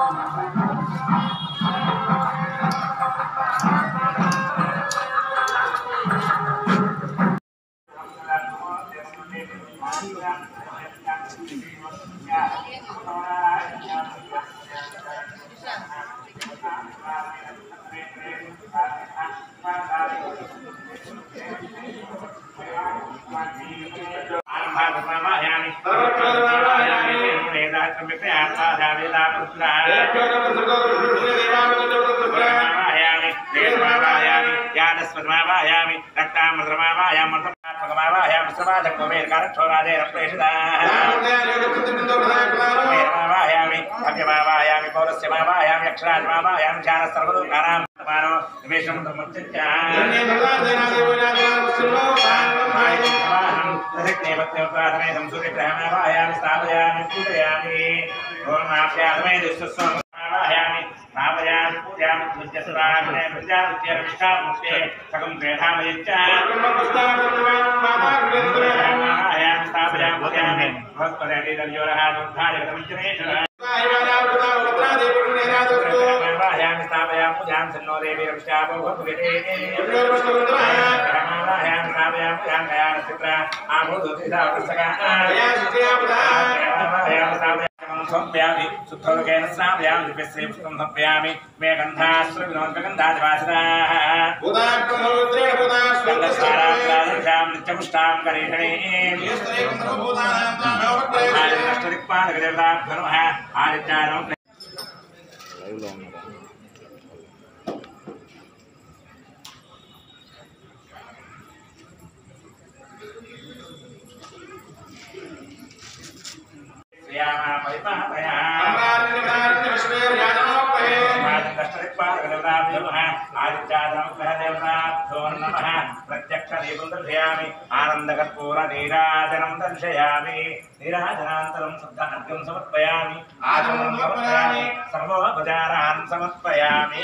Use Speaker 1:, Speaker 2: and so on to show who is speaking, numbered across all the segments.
Speaker 1: జ్ఞానస్మృతమావాయామి రక్తామృతమావాయామి అమృతమావాయామి సమాధకోమేరకారక్షోరాజే రక్తేషుదాయామి భవ్యమావాయామి పౌరస్యమావాయామి అక్షరాజమావాయామి ధ్యానసర్వదూకానాం మానవ నివేశం ప్రసక్తేపత్యోపాసనే సంసూర్యగ్రహమావాయామి స్థాపయామి పూజయామి ఓమాప్యాసమే దుష్టస్వామి స్థాపయామి పూజయామి పూజ్యస్వామినే ప్రజాపత్యరవిష్టాముష్టే సగం వేధామయచ్చ ఆయామి స్థాపయామి పూజయామి భగవత్పదేదర్యోరః దుర్ధాయ గతమించనేశ్వర ఆయామి స్థాపయామి పూజాం సన్నో దేవి రవిష్టాపో భగవతే ఆయామి స్థాపయామి పూజాం గయాన చిత్ర ఆభూతుతిసా పుస్తకా సంప్యామి శుద్ధోదకేన స్నాపయామి దివ్యశ్రీ పుష్పం సంప్యామి మే గంధాశ్ర వినోద్గంధాదివాసదాః గంధస్వారాగ్రాదిషాం నిత్యపుష్టాం కరీషణే అష్టదిక్పాలకదేవతాభ్యో నమః ఆదిత్యానం శ్రీయామా పరిపాలయా ప్రత్యక్షదీపందర్శయామి ఆనందకర్పూర నీరాజనం దర్శయామి నీరాజనాంతరం శుద్ధ అర్ఘ్యం సమర్పయామి ఆచమనం సమర్పయామి సర్వోపచారాన్ సమర్పయామి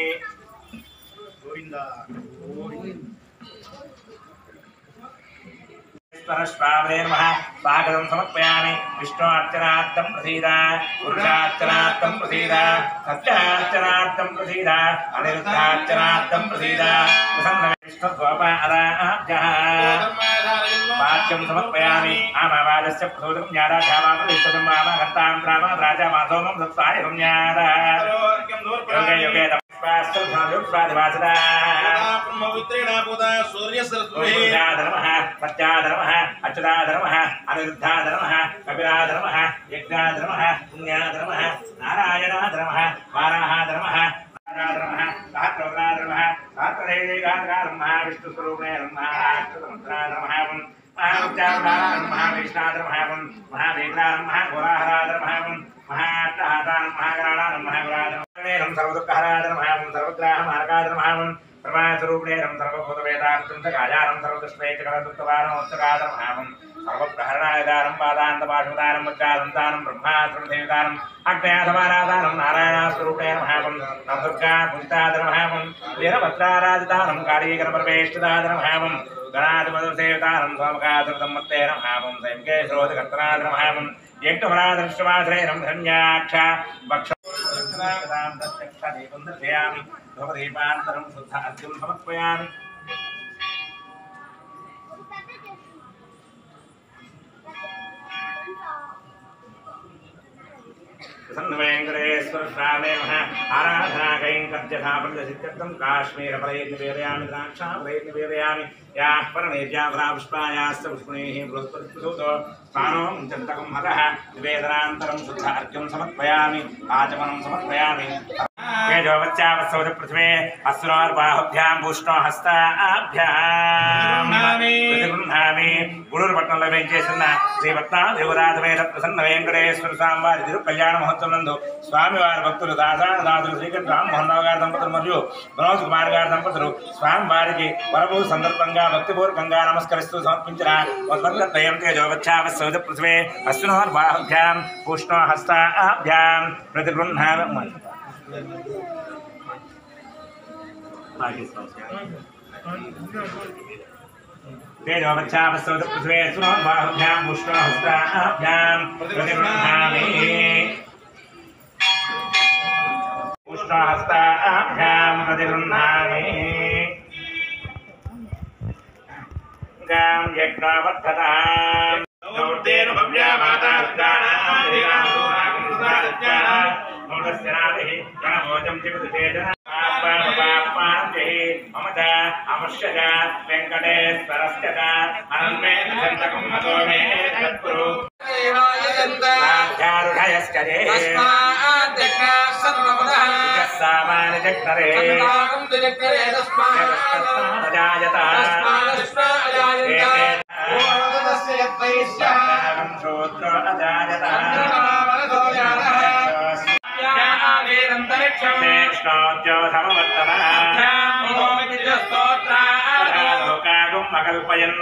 Speaker 1: స్వామి నమః స్వాగతం సమర్పయామి విష్ణు అర్చనార్థం ప్రసీద పురుషార్చనార్థం ప్రసీద సత్యార్చనార్థం ప్రసీద అనిరుద్ధార్చనార్థం ప్రసీద ప్రసన్న విష్ణు గోపారాభ్యః వాక్యం సమర్పయామి ఆమావాదస్య ప్రసోదకం జ్ఞానాధ్యామాపరిష్టం మామ ఘంటాం గ్రామ రాజా మాధోమం సత్వాయ సంజ్ఞార యోగే యోగే తపస్వాస్త్రాదివాసదా సూర్యాధర్మః సత్యాధర్మః అచ్యుతాధర్మః అనిరుద్ధాధర్మః కపిలాధర్మః యజ్ఞాధర్మః పుణ్యాధర్మః నారాయణాధర్మః వారాహాధర్మః ధర్మః సహస్రవరాధర్మః సహస్రదేవిగాధర్మః విష్ణుస్వరూపే ధర్మః అచ్యుతమంత్రాధర్మః మహాముఖ్యాధర్మః వైష్ణాధర్మః మహావేగ్రాధర్మః ఘోరాహరాధర్మః మహాట్టహాతానం మహాగణానాం మహాగురాధర్మం సర్వదుఃఖహరాధర్మః సర్వగ్రాహమార్గాధర్మః ప్రమాణస్వరూపేణం సర్వభూతవేదార్థం సగాయానం సర్వదృష్ణైకరదుఃఖవారం సర్వప్రహరణాయదానం పాదాంతపాశుదానం ముచ్చాదంతానం బ్రహ్మాశ్రమదేవదానం అగ్నయాధమారాధానం నారాయణస్వరూపేణ మహాపం నవదుర్గా పూజితాధరమహాపం వీరభద్రారాజితానం కాళీకరపరమేష్టిదాధరమహాపం గణాధిపతిసేవతానం సోమకాధృతం మత్తేన మహాపం సంకే శ్రోతకర్తనాధరమహాపం యజ్ఞమరాధృష్టమాశ్రయనం ధన్యాక్ష భక్ష దీపం దర్శయామి ధూపదీపాంతరం శుద్ధ అర్ఘ్యం సమర్పయామి ప్రసన్నవేంకటేశ్వర స్వామే ఆరాధనా కైంకర్యథాపరిసిత్యం కాశ్మీర ప్రయత్నవేదయామి ద్రాక్షా ప్రయత్నవేదయామి యాః పరమేజ్యావరా పుష్పాయాశ్చ పుష్పణేః బృహస్పతిసూతో స్థానం చింతకం హతః నివేదనాంతరం శుద్ధ అర్ఘ్యం సమర్పయామి ఆచమనం సమర్పయామి తేజోవచ్చావత్సౌద పృథివే అస్రోర్బాహుభ్యాం పూష్ణో హస్తాభ్యాం ప్రతిగృహామి గుడూరు పట్టణంలో వేయించేసిన శ్రీ దేవరాజవేద ప్రసన్న వెంకటేశ్వర స్వామి వారి తిరు కళ్యాణ మహోత్సవం నందు స్వామివారి భక్తులు దాదాన దాదులు శ్రీకృష్ణ రామ్మోహన్ రావు గారి దంపతులు మరియు మనోజ్ కుమార్ గారి దంపతులు స్వామి వారికి వరభూ సందర్భంగా భక్తిపూర్వకంగా నమస్కరిస్తూ సమర్పించిన ఉద్వర్గత్రయం తేజోవచ్చావత్సౌద పృథివే అశ్వినోర్బాహుభ్యాం పూష్ణో హస్తాభ్యాం ప్రతిగృహామి तेजोवच्छावस्वत पृथ्वे सुनो बाहुभ्यां पुष्णो हस्ताभ्यां प्रतिगृह्णामि స్వహస్తాభ్యాం ప్రతిగృహ్ణామి గాం యజ్ఞావర్ధతాం గౌర్తేను భవ్యా మాతా రుద్రాణాం ధీరాం దూరాగం సుధారత్యాః మూలస్య నాభిః గణమోజం చిగురు చేజన పాపాపాపాం జహి మమత అమర్షజ వెంకటేశ్వరస్య చ అనన్మే దంతకం మతో మే తత్పురు సాధ్యారుఢయశ్చ దే సామాని జగ్నరే జగత్తస్మాదజాయత ఏకేన శూద్రో అజాయత శ్రేష్ఠోద్యోధమవర్తన లోకాగం అకల్పయన్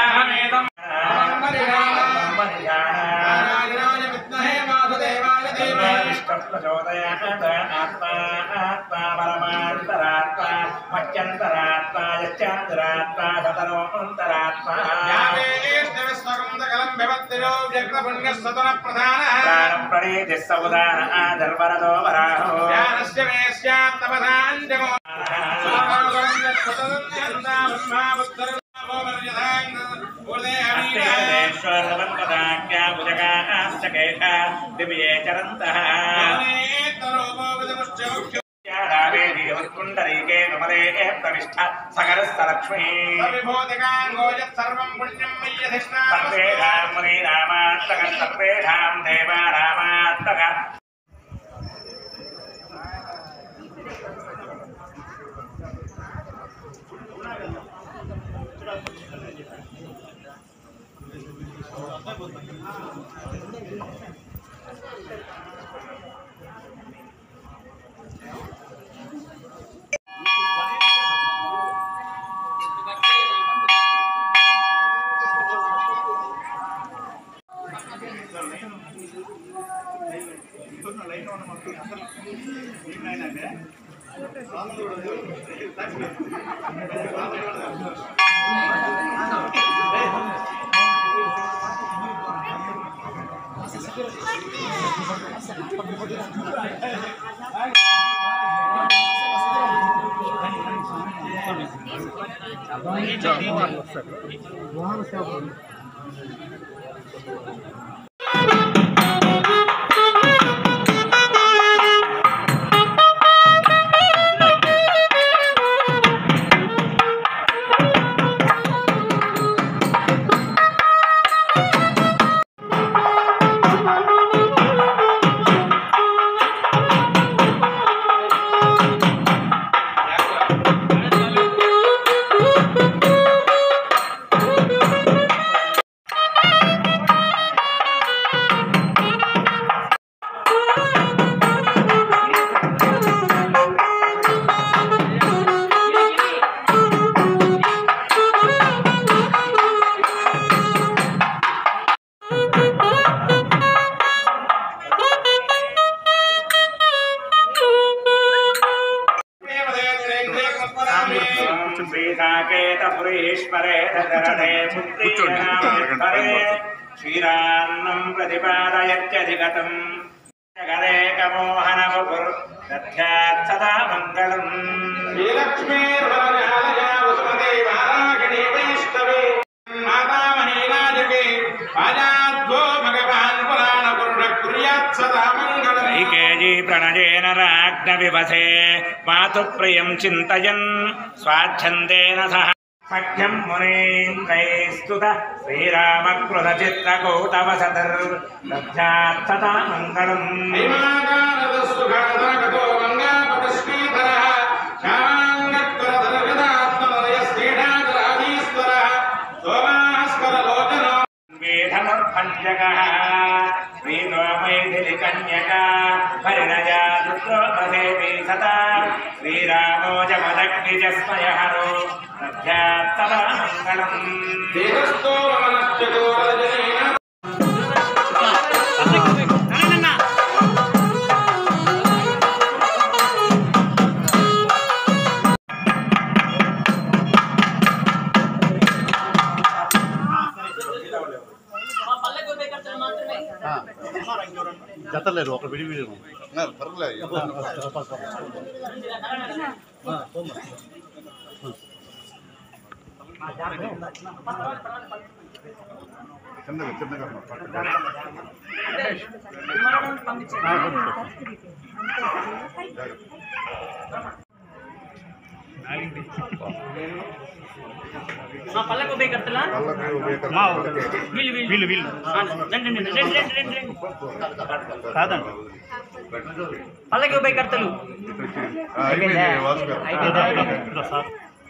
Speaker 1: ప్రచోదయాత్ ఆత్మా ఆత్మా పరమాంతరాత్మా మధ్యంతరాత్మా యత్యాంతరాత్మా సతనోంతరాత్మా ప్రాణం ప్రణీతి సౌదాన ఆదర్వరదో వరాహో దివ్యే చరంతః కుండరీకే కమలే ప్రవిష్ట సగరస్థలక్ష్మీ సర్వేషాం మునీనామాత్మక సర్వేషాం దేవానామాత్మక శ్రీకాకేతపురీశ్వరే దశరథే పుత్రీరే క్షీరాన్నం ప్రతిపాదయత్యధిగతం జగదేకమోహనవపుర్ దధ్యాత్ సదా మంగళం कैकेयी प्रणयेन राज्ञविवसे मातुप्रियं चिन्तयन् स्वाच्छन्देन सह सख्यं मुनीन्द्रैस्तुत श्रीरामकृतचित्रकूटवसतिर्दध्यात्तता मङ्गलम् वेधमर्भञ्जकः श्रीरामैथिलिकन्यका परिणया दुर्गोपसेवी सदा श्रीरामो जमदग्निजस्मयहरो दध्यात्तदा मङ्गलम्
Speaker 2: జతలేరు ఒక విడి పర్లేదు చిన్నగా చిన్నగా
Speaker 3: మా పళ్ళకు పోయి కట్టలా
Speaker 2: వాళ్ళకి ఉపయోగకరం.
Speaker 4: మా
Speaker 2: వాళ్ళకి.
Speaker 3: వీళ్ళు వీళ్ళు వీళ్ళు రండి రండి రండి రండి రండి రండి
Speaker 4: కాదండి
Speaker 3: పళ్ళకి పోయి కడతలు
Speaker 2: ఆ, అయిపోయింది వాసు గారు.
Speaker 4: ఇదిగో సార్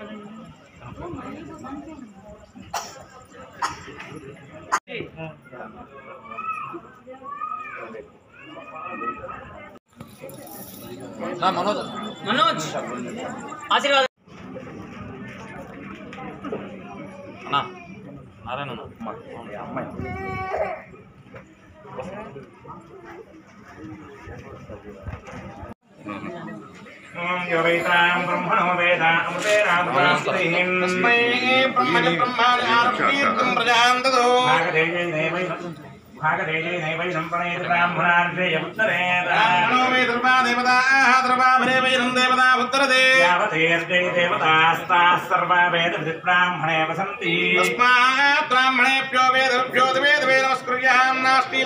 Speaker 3: మనోజ్ ఆశీర్వాదం
Speaker 4: అన్నా నారాయణ అమ్మాయి
Speaker 1: ఓం యోగైతాం బ్రహ్మణో వేద అమృతేరామృతాస్త్రీహిం భాగదేజై నైవై భాగదేజై నైవై సంప్రణేత బ్రాహ్మణార్జయముత్తరేత యావతేర్జై దేవతాస్తాः సర్వా వేద బ్రాహ్మణే వసంతి
Speaker 5: బ్రాహ్మణేభ్యో వేదభ్యో వేద వే నమస్కృత్యాం నాస్తి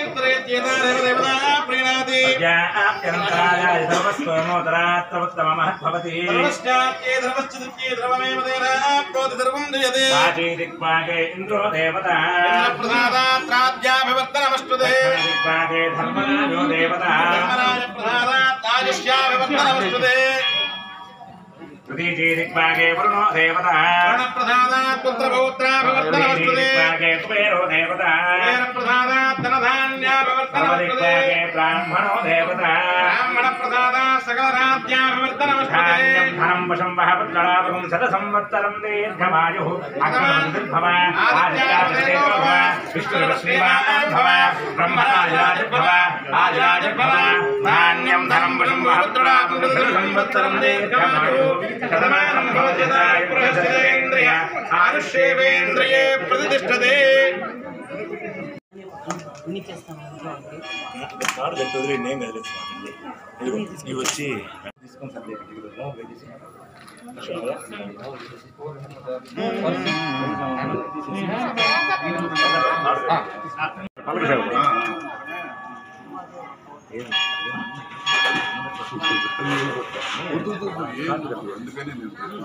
Speaker 5: ప్రీణాతి
Speaker 1: అత్యంతరాయ సర్వస్వమోదరాత్తముత్తమమహద్భవతి
Speaker 5: ధర్మశ్చాత్యే ధర్మశ్చిత్యే ధర్మమేవ తేన ప్రోతి ధర్మం దియతే
Speaker 1: వాచీ దిక్పాకే ఇంద్రో దేవత
Speaker 5: ప్రసాదాత్రాద్యాభివర్తనమస్తుతే
Speaker 1: దిక్పాకే ధర్మరాజో దేవత
Speaker 5: ధర్మరాజ ప్రసాదాత్రాదిశ్యాభివర్తనమస్తుతే
Speaker 1: తృతీయే దిక్పాకే వరుణో దేవత
Speaker 5: ప్రసాదాత్ పుత్రపౌత్రాభివర్తనమస్తుతే
Speaker 1: దిక్పాకే కుబేరో దేవత
Speaker 5: ప్రసాదాత్ ధనధాన్యాభివర్తనమస్తుతే
Speaker 1: సర్వదిక్పాకే బ్రాహ్మణో దేవత
Speaker 5: బ్రాహ్మణ ప్రసాదా సకల రాజ్యాభివర్తనమస్తుతే
Speaker 1: ధాన్యం ధనం వశం వహ పుత్రాపకం శత సంవత్సరం దీర్ఘమాయు అగ్నిర్భవ ఆదిత్యాదిదేవో విష్ణుర్ శ్రీమాన్ బ్రహ్మరాజాదిర్భవ ఆదిరాజర్భవ ధాన్యం ధనం వశం వహ పుత్రాపకం శత సంవత్సరం దీర్ఘమాయు శతమానం భవత్యదాయ పురుషేంద్రియ
Speaker 5: ఆరుష్యేవేంద్రియే ప్రతిష్టతే
Speaker 1: ఇవి వచ్చి
Speaker 2: అందుకని నేను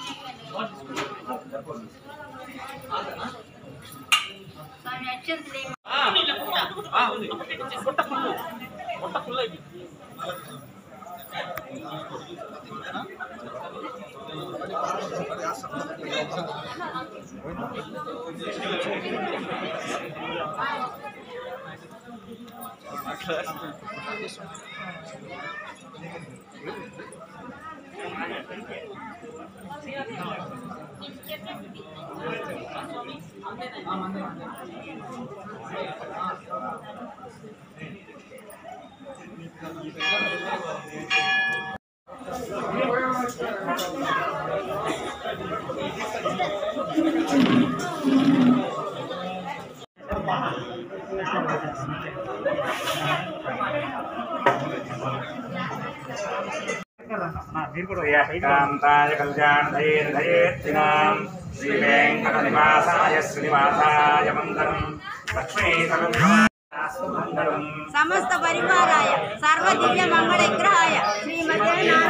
Speaker 2: శ్రీయకాంతాయ కళ్యాణధయేర్ధయేర్తినాం శ్రీవేంకటనివాసాయ శ్రీనివాసాయ మంగళం లక్ష్మీ మంగళం
Speaker 6: సమస్త పరివారాయ సర్వ దివ్య మంగళ విగ్రహాయ శ్రీమతే